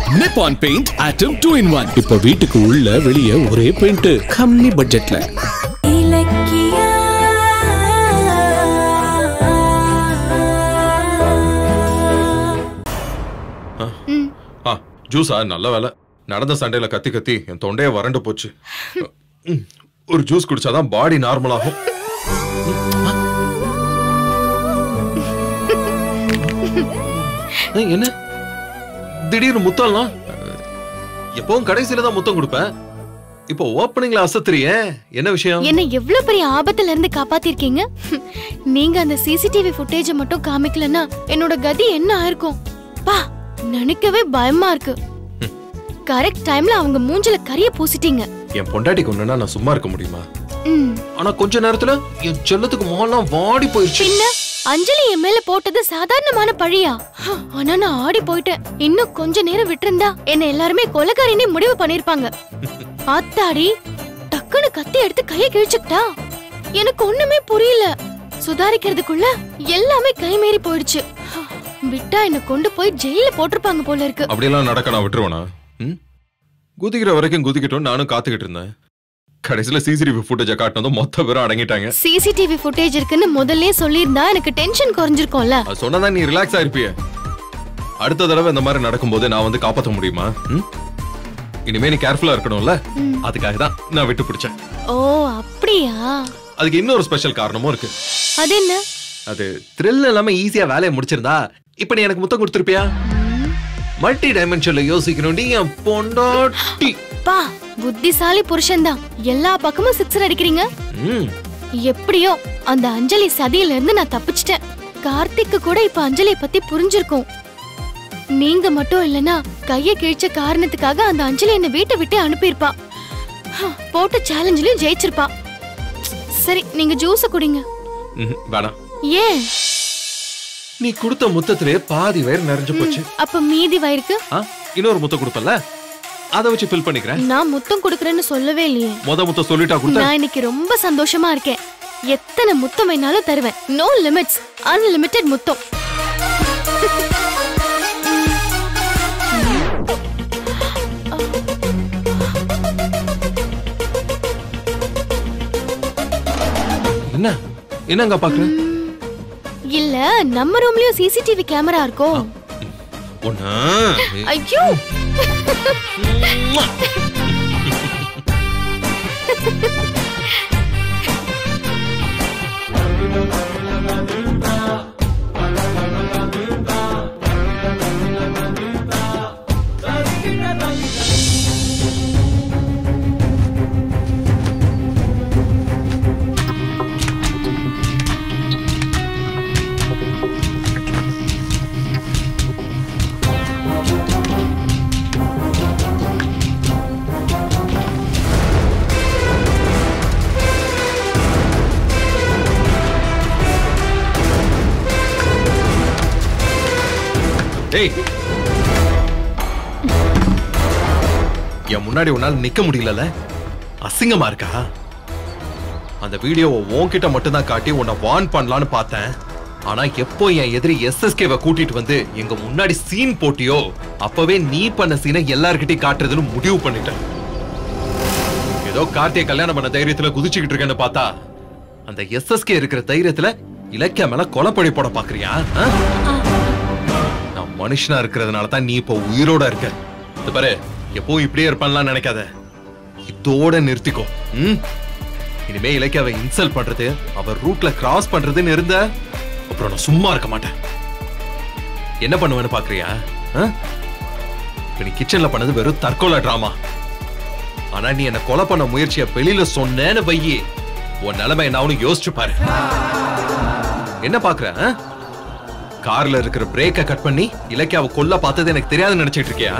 Nippon paint atom two in one இப்ப வீட்டுக்கு உள்ள வெளிய ஒரே பெயிண்ட் கம்மி பட்ஜெட்ல இலக்கியா ஆ ஜூஸா நல்ல வேலை நடந்த சண்டையில கத்தி கத்தி என் தொண்டையே வறண்டு போச்சு ம், ஒரு ஜூஸ் குடிச்சாதான் பாடி நார்மல் ஆகும் ஏய், என்ன திடீர்னு முத்தம்லாம் எப்பவும் கடைசியில தான் முத்தம் கொடுப்பேன் இப்போ ஓப்பனிங்ல அசத்துறியே என்ன விஷயம் என்ன எவ்வளவு பெரிய ஆபத்துல இருந்து காப்பாத்திருக்கீங்க நீங்க அந்த சிசிடிவி ஃபுட்டேஜ மட்டும் காமிக்கலன்னா என்னோட கதி என்ன ஆயிருக்கும் பா நினைக்கவே பயமா இருக்கு கரெக்ட் டைம்ல அவங்க மூஞ்சில கரிய பூசிட்டீங்க என் பொண்டாட்டிக்கு ஒண்ணுன்னா நான் சும்மா இருக்க முடியுமா ம். ஆனா கொஞ்ச நேரத்துல என் செல்லத்துக்கு முகம்லாம் வாடி போயிடுச்சு பின்ன அஞ்சலி என் மேல போட்டது சாதாரணமான பழியா ஹ, ஆனா நான் ஆடி போயிட்டேன் இன்னும் கொஞ்ச நேரம் விட்டிருந்தா என்ன எல்லாருமே கொலைகாரினே முடிவு பண்ணிருப்பாங்க ஆத்தாடி டக்குன்னு கத்தி எடுத்து கைய கிழிச்சுக்கிட்டா எனக்கு ஒண்ணுமே புரியல சுதாரிக்கிறதுக்குள்ள எல்லாமே கை மீறி போயிடுச்சு ஹ, விட்டா என்ன கொண்டு போய் ஜெயில போட்டிருப்பாங்க போல இருக்கு அப்படியெல்லாம் நடக்க நான் விட்டுருவேனா ம்? குதிக்கிற வரைக்கும் குதிக்கட்டும் நானும் காத்துக்கிட்டு இருந்தேன் கடைசியில சிசிடிவி ஃபுட்டேஜ காட்டினதும் மொத்த பேரும் அடங்கிட்டாங்க சிசிடிவி ஃபுட்டேஜ் இருக்குன்னு முதல்ல சொல்லியிருந்தா எனக்கு டென்ஷன் குறைஞ்சிருக்கும்ல அது சொன்னதான் நீ ரிலாக்ஸ் ஆயிருப்பிய அடுத்த தடவை இந்த மாதிரி நடக்கும்போது நான் வந்து காப்பாத்த முடியுமா ம்? இனிமே நீ கேர்ஃபுல்லா இருக்கணும்ல அதுக்காக தான் நான் விட்டு பிடிச்சேன் ஓ அப்படியா அதுக்கு இன்னொரு ஸ்பெஷல் காரணமும் இருக்கு அது என்ன அது த்ரில் இல்லாம ஈஸியா வேலையை முடிச்சிருந்தா இப்ப நீ எனக்கு முத்தம் கொடுத்திருப்பியா மல்டி டைமென்ஷன்ல யோசிக்கணும்டி என் பொண்டாட்டி பா புத்திசாலி புருஷன்தான் எல்லா பக்கமும் சிக்ஸர் அடிக்கிறீங்க ம் எப்படியோ அந்த அஞ்சலி சதியில இருந்து நான் தப்பிச்சிட்டேன் கார்த்திக்கு கூட இப்ப அஞ்சலிய பத்தி புரிஞ்சிருக்கும் நீங்க மட்டும் இல்லனா கைய கிழிச்ச காரணத்துக்காக அந்த அஞ்சலி என்ன வீட்டை விட்டு அனுப்பியிருப்பா ஹ, போட்ட சேலஞ்சிலையும் ஜெயிச்சிருப்பா சரி நீங்க ஜூஸ குடிங்க ம்ஹும், வேணாம் ஏன் நீ கொடுத்த முத்தத்திலே பாதி வயிறு நிறைஞ்சு போச்சு அப்ப மீதி வயிறுக்கு ஆ, இன்னொரு முத்தம் கொடுப்பல அதை வச்சு ஃபில் பண்ணிக்கிறேன் நான் முத்தம் கொடுக்கறேன்னு சொல்லவே இல்லையே மொத முத்தம் சொல்லிட்டா கொடுத்த நான் இன்னைக்கு ரொம்ப சந்தோஷமா இருக்கேன் எத்தனை முத்தம் வேணாலும் தருவேன் நோ லிமிட்ஸ் அன்லிமிட்டெட் முத்தம் என்ன என்னங்க பாக்குற இல்ல நம்ம ரூம்லயும் சிசிடிவி கேமரா இருக்கோ ஒண்ணு ஐயோ டேய் என் முன்னாடி உன்னால நிக்க முடியலல அசிங்கமா இருக்கா அந்த வீடியோவை உன்கிட்ட மட்டும்தான் காட்டி உன்னை வார்ன் பண்ணலான்னு பார்த்தேன் ஆனா எப்போ என் எதிரி எஸ்எஸ்கேவை கூட்டிட்டு வந்து எங்க முன்னாடி சீன் போட்டியோ அப்பவே நீ பண்ண சீனை எல்லார்கிட்டயும் காட்டுறதுன்னு முடிவு பண்ணிட்டேன் ஏதோ கார்த்தியை கல்யாணம் பண்ண தைரியத்துல குதிச்சுக்கிட்டு இருக்கேன்னு பார்த்தா அந்த எஸ்எஸ்கே இருக்கிற தைரியத்துல இலக்கிய மேல கொலைப்படி போட பாக்குறியா ஆ? நான் மனுஷனா இருக்கிறதுனால தான் நீ இப்போ உயிரோட இருக்க இது பாரு எப்பவும் இப்படியே இருப்பான்லாம் நினைக்காத இதோட நிறுத்திக்கோ ம் இனிமே இலக்கியாவை இன்சல்ட் பண்றது அவ ரூட்ல கிராஸ் பண்றதுன்னு இருந்த அப்புறம் நான் சும்மா இருக்க மாட்டேன் என்ன பண்ணுவேன்னு பாக்குறியா ஆ? இப்ப நீ கிச்சன்ல பண்ணது வெறும் தற்கொலை டிராமா ஆனா நீ என்ன கொலை பண்ண முயற்சிய வெளியில சொன்னேன்னு வையி உன் நிலைமை என்ன யோசிச்சு பாரு என்ன பாக்குற ஆ? கார்ல இருக்கிற பிரேக்க கட் பண்ணி இலக்கியாவை கொல்ல பார்த்தது எனக்கு தெரியாதுன்னு நினைச்சிட்டு இருக்கியா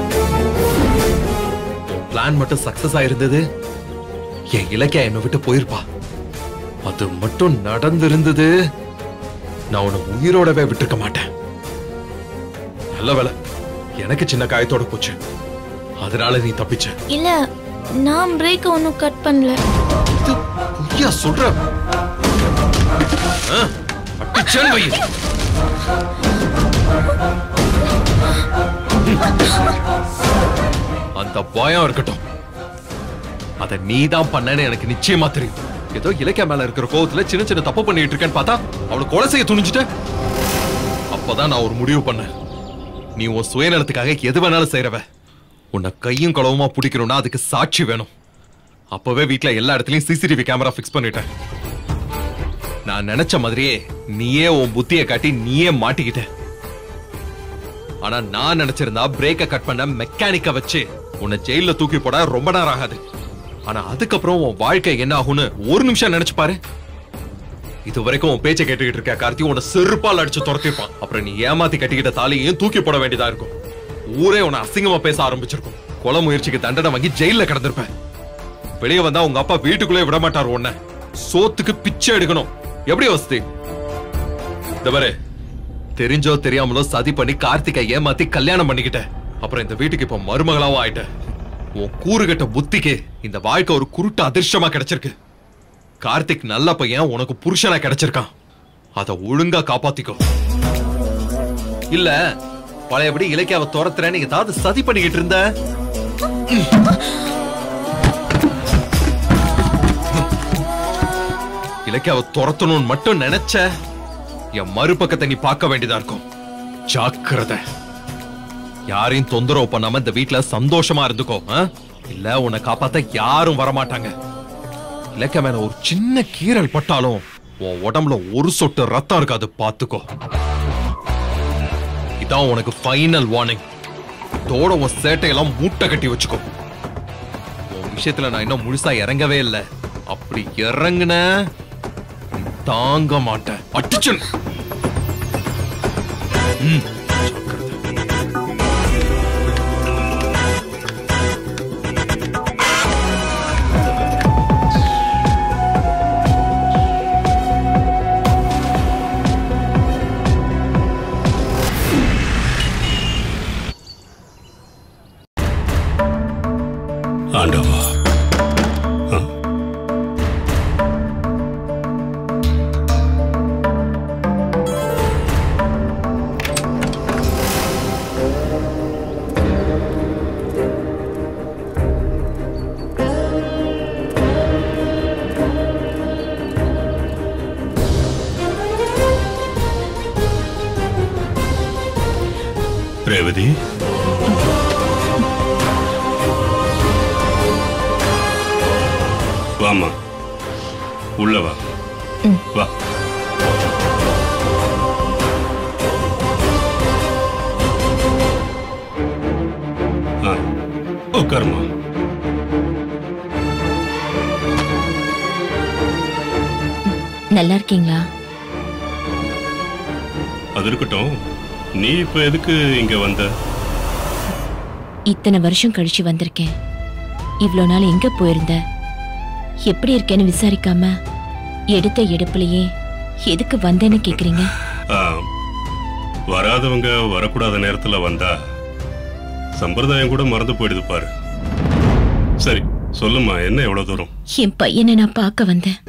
பிளான் மட்டும் சக்சஸ் ஆயிருந்தது என் இலக்கியா என்னை விட்டு போயிருப்பா அது மட்டும் நடந்திருந்தது நான் உன்னை உயிரோடவே விட்டுருக்க மாட்டேன் நல்ல வேலை எனக்கு சின்ன காயத்தோட போச்சு அதனால நீ தப்பிச்ச இல்ல நான் பிரேக் ஒன்னும் கட் பண்ணல இது பொய்யா சொல்ற ஆ, அடிச்சேன்னு வை. ம். அந்த பயம் இருக்கட்டும் அத நீ தான் பண்ணன்னு எனக்கு நிச்சயமா தெரியும் ஏதோ இலக்கிய மேல இருக்கிற கோவத்துல சின்ன சின்ன தப்பு பண்ணிட்டு இருக்கேன்னு பார்த்தா அவளை கொலை செய்ய துணிஞ்சிட்ட அப்பதான் நான் ஒரு முடிவு பண்ணேன் நீ உன் சுயநலத்துக்காக எது வேணாலும் செய்யறவ உன்னை கையும் களவுமா பிடிக்கணும்னா அதுக்கு சாட்சி வேணும் அப்பவே வீட்ல எல்லா இடத்துலயும் சிசிடிவி கேமரா ஃபிக்ஸ் பண்ணிட்டேன் நான் நினைச்ச மாதிரியே நீயே உன் புத்திய காட்டி நீயே மாட்டிக்கிட்ட ஆனா நான் நினைச்சிருந்தா பிரேக்க கட் பண்ண மெக்கானிக்க வச்சு உன்னை ஜெயில தூக்கி போட ரொம்ப நேரம் ஆகாது ஆனா அதுக்கப்புறம் உன் வாழ்க்கை என்ன ஆகும்னு ஒரு நிமிஷம் நினைச்சு பாரு இது வரைக்கும் உன் பேச்சை கேட்டுக்கிட்டு இருக்க கார்த்தி உன்னை செருப்பால் அடிச்சு துரத்திருப்பான் அப்புறம் நீ ஏமாத்தி கட்டிக்கிட்ட தாலியையும் தூக்கி போட வேண்டியதா இருக்கும் ஊரே உன்னை அசிங்கமா பேச ஆரம்பிச்சிருக்கும் கொலை முயற்சிக்கு தண்டனை வாங்கி ஜெயில கிடந்திருப்ப வெளியே வந்தா உங்க அப்பா வீட்டுக்குள்ளே விட மாட்டார் உன்னை சோத்துக்கு பிச்சை எடுக்கணும் எப்படி வசதி இந்த பாரு தெரிஞ்சோ தெரியாமலோ சதி பண்ணி கார்த்திகை ஏமாத்தி கல்யாணம் பண்ணிக்கிட்ட அப்புறம் இந்த வீட்டுக்கு இப்ப மருமகளாவும் ஆயிட்ட உன் கூறுகட்ட புத்திக்கு இந்த வாழ்க்கை ஒரு குருட்டு அதிர்ஷ்டமா கிடைச்சிருக்கு கார்த்திக் நல்ல பையன் உனக்கு புருஷனா கிடைச்சிருக்கான் அத ஒழுங்கா காப்பாத்திக்கோ இல்ல பழையபடி இலக்கியாவை துரத்துறேன்னு ஏதாவது சதி பண்ணிக்கிட்டு இருந்த இலக்கியாவை துரத்தணும்னு மட்டும் நினைச்ச என் மறுபக்கத்தை நீ பார்க்க வேண்டியதா இருக்கும் ஜாக்கிரதை யாரையும் தொந்தரவு பண்ணாம இந்த வீட்ல சந்தோஷமா இருந்துக்கோ ஆ? இல்ல உன்னை காப்பாத்த யாரும் வரமாட்டாங்க இலக்க மேல ஒரு சின்ன கீறல் பட்டாலும் உன் உடம்புல ஒரு சொட்டு ரத்தம் இருக்காது பாத்துக்கோ இதான் உனக்கு ஃபைனல் வார்னிங் தோட உன் சேட்டையெல்லாம் மூட்டை கட்டி வச்சுக்கோ உன் விஷயத்துல நான் இன்னும் முழுசா இறங்கவே இல்லை அப்படி இறங்குன நீ தாங்க மாட்டேன் அடிச்சு ம் ஜாக்கிரதை. ஆண்டவா ஆ. ரேவதி வாமா உள்ள வா வா ஆ, உட்காருமா நல்லா இருக்கீங்களா அது இருக்கட்டும் நீ இப்ப எதுக்கு இங்க வந்த இத்தனை வருஷம் கழிச்சு வந்திருக்கேன் இவ்வளோ நாள் எங்க போயிருந்த எப்படி இருக்கேன்னு விசாரிக்காம எடுத்த எடுப்புலயே எதுக்கு வந்தேன்னு கேக்குறீங்க ஆ, வராதவங்க வரக்கூடாத நேரத்துல வந்தா சம்பிரதாயம் கூட மறந்து போயிடுது பாரு சரி சொல்லுமா என்ன எவ்வளவு தூரம் என் பையனை நான் பார்க்க வந்தேன்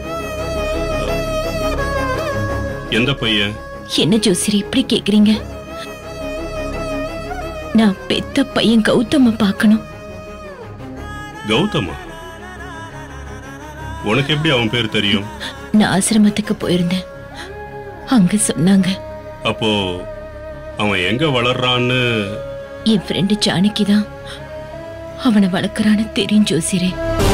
எந்த பையன் என்ன ஜோசிரி இப்படி கேக்குறீங்க நான் பெத்த பையன் கௌதம பார்க்கணும் கௌதமா உனக்கு எப்படி அவன் பேர் தெரியும் நான் ஆசிரமத்துக்கு போயிருந்தேன் அங்க சொன்னாங்க அப்போ அவன் எங்க வளர்றான்னு என் ஃப்ரெண்டு ஜானகி தான் அவனை வளர்க்கறான்னு தெரியும் ஜோசிரே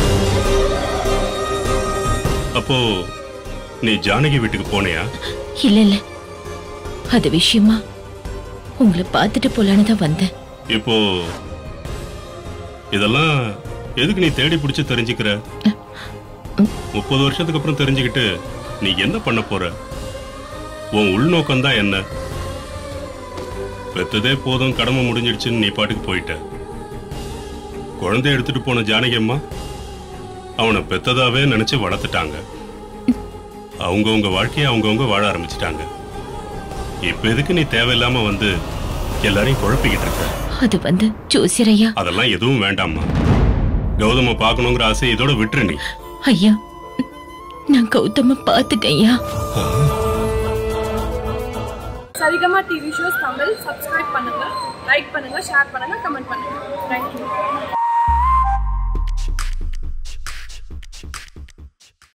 அப்போ நீ ஜானகி வீட்டுக்கு போனியா இல்ல இல்ல அது விஷயமா உங்களை பார்த்துட்டு போலான்னு தான் வந்தேன் இப்போ இதெல்லாம் எதுக்கு நீ தேடி பிடிச்சு தெரிஞ்சுக்கிற முப்பது வருஷத்துக்கு அப்புறம் தெரிஞ்சுக்கிட்டு நீ என்ன பண்ண போற உன் உள்நோக்கம் தான் என்ன பெத்ததே போதும் கடமை முடிஞ்சிடுச்சுன்னு நீ பாட்டுக்கு போயிட்ட குழந்தை எடுத்துட்டு போன ஜானகி அம்மா அவனை பெத்ததாவே நினைச்சு வளர்த்துட்டாங்க அவங்கவுங்க வாழ்க்கையை அவங்கவுங்க வாழ ஆரம்பிச்சிட்டாங்க இப்ப எதுக்கு நீ தேவையில்லாம வந்து எல்லாரையும் குழப்பிக்கிட்டு இருக்க அது வந்து ஜோசியரையா அதெல்லாம் எதுவும் வேண்டாம்மா கௌதம பார்க்கணுங்கிற ஆசை இதோட விட்டுரு நீ ஐயா நான் கௌதம பார்த்துட்டேன் ஐயா Saregama TV shows Tamil subscribe பண்ணுங்க லைக் பண்ணுங்க ஷேர் பண்ணுங்க கமெண்ட் பண்ணுங்க தேங்க்யூ